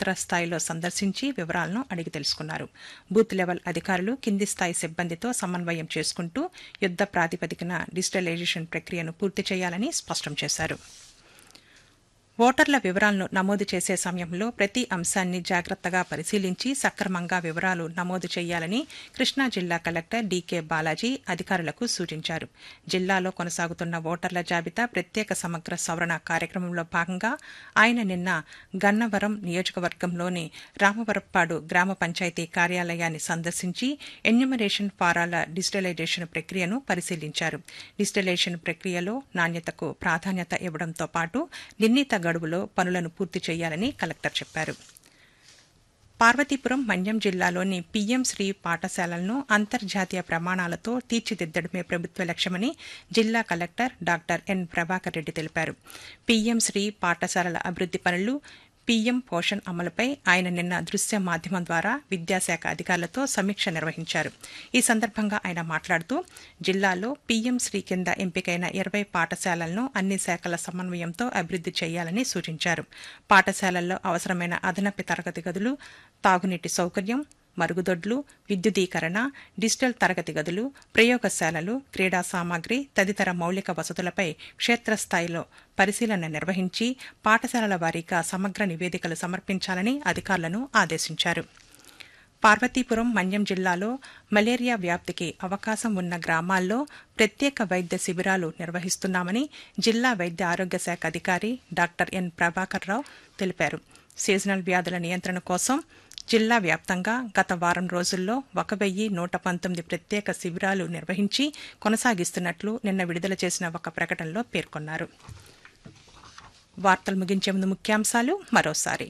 క్షేత్రస్థాయిలో సందర్శించి వివరాలను అడిగి తెలుసుకున్నారు బూత్ లెవెల్ అధికారులు కింది స్థాయి సిబ్బందితో సమన్వయం చేసుకుంటూ యుద్ద ప్రాతిపదికన డిజిటలైజేషన్ ప్రక్రియను పూర్తి చేయాలని స్పష్టం చేశారు ఓటర్ల వివరాలను నమోదు చేసే సమయంలో ప్రతి అంశాన్ని జాగ్రత్తగా పరిశీలించి సక్రమంగా వివరాలు నమోదు చేయాలని కృష్ణా జిల్లా కలెక్టర్ డీకే బాలాజీ అధికారులకు సూచించారు జిల్లాలో కొనసాగుతున్న ఓటర్ల జాబితా ప్రత్యేక సమగ్ర సవరణ కార్యక్రమంలో భాగంగా ఆయన నిన్న గన్నవరం నియోజకవర్గంలోని రామవరప్పాడు గ్రామ పంచాయతీ కార్యాలయాన్ని సందర్శించి ఎన్యూమరేషన్ ఫారాల డిజిటలైజేషన్ ప్రక్రియను పరిశీలించారు డిజిటలైజేషన్ ప్రక్రియలో నాణ్యతకు ప్రాధాన్యత ఇవ్వడంతో పాటు నిర్ణీత గడువులో పనులను పూర్తి చేయాలని కలెక్టర్ చెప్పారు పార్వతీపురం మన్యం జిల్లాలోని పీఎం శ్రీ పాఠశాలలను అంతర్జాతీయ ప్రమాణాలతో తీర్చిదిద్దడమే ప్రభుత్వ లక్ష్యమని జిల్లా collector doctor N Prabhakar Reddy తెలిపారు పీఎం శ్రీ పాఠశాలల అభివృద్ది పనులు పీఎం పోషణ్ అమలుపై ఆయన నిన్న దృశ్య మాధ్యమం ద్వారా విద్యాశాఖ అధికారులతో సమీక్ష నిర్వహించారు ఈ సందర్భంగా ఆయన మాట్లాడుతూ జిల్లాలో పీఎం శ్రీ కింద ఎంపికైన ఇరవై పాఠశాలలను అన్ని శాఖల సమన్వయంతో అభివృద్ది చేయాలని సూచించారు పాఠశాలల్లో అవసరమైన అదనపు తరగతి గదులు తాగునీటి సౌకర్యం మరుగుదొడ్లు విద్యుదీకరణ డిజిటల్ తరగతి గదులు ప్రయోగశాలలు క్రీడా సామాగ్రి తదితర మౌలిక వసతులపై క్షేత్రస్థాయిలో పరిశీలన నిర్వహించి పాఠశాలల వారీగా సమగ్ర నివేదికలు సమర్పించాలని అధికారులను ఆదేశించారు పార్వతీపురం మన్యం జిల్లాలో మలేరియా వ్యాప్తికి అవకాశం ఉన్న గ్రామాల్లో ప్రత్యేక వైద్య శిబిరాలు నిర్వహిస్తున్నామని జిల్లా వైద్య ఆరోగ్య శాఖ అధికారి డాక్టర్ ఎన్ ప్రభాకర్ రావు తెలిపారు సీజనల్ వ్యాధుల నియంత్రణ కోసం జిల్లా వ్యాప్తంగా గత వారం రోజుల్లో ఒక వెయ్యి నూట పంతొమ్మిది ప్రత్యేక శిబిరాలు నిర్వహించి కొనసాగిస్తున్నట్లు నిన్న విడుదల చేసిన ఒక ప్రకటనలో పేర్కొన్నారు వార్తలు ముగించే ముందు ముఖ్యాంశాలు మరోసారి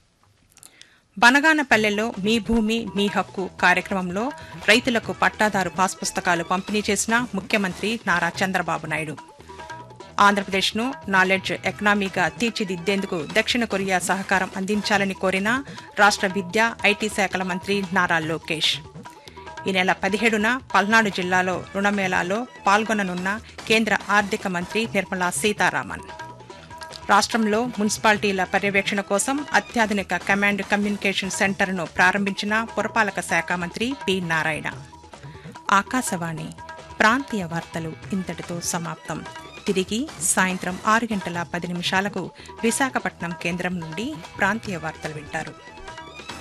బనగానపల్లెలో మీ భూమి మీ హక్కు కార్యక్రమంలో రైతులకు పట్టాదారు పాస్ పుస్తకాలు పంపిణీ చేసిన ముఖ్యమంత్రి నారా చంద్రబాబు నాయుడు ఆంధ్రప్రదేశ్ను నాలెడ్జ్ ఎకనామీగా తీర్చిదిద్దేందుకు దక్షిణ కొరియా సహకారం అందించాలని కోరిన రాష్ట్ర విద్యా ఐటీ శాఖల మంత్రి నారా లోకేష్ ఈ నెల పదిహేడున పల్నాడు జిల్లాలో రుణమేళాలో పాల్గొననున్న కేంద్ర ఆర్థిక మంత్రి నిర్మలా సీతారామన్ రాష్ట్రంలో మున్సిపాలిటీల పర్యవేక్షణ కోసం అత్యాధునిక కమాండ్ కమ్యూనికేషన్ సెంటర్ను ప్రారంభించిన పురపాలక శాఖ మంత్రి పి నారాయణ ఆకాశవాణి ప్రాంతీయ వార్తలు ఇంతటితో సమాప్తం తిరిగి సాయంత్రం ఆరు గంటల పది నిమిషాలకు విశాఖపట్నం కేంద్రం నుండి ప్రాంతీయ వార్తలు వింటారు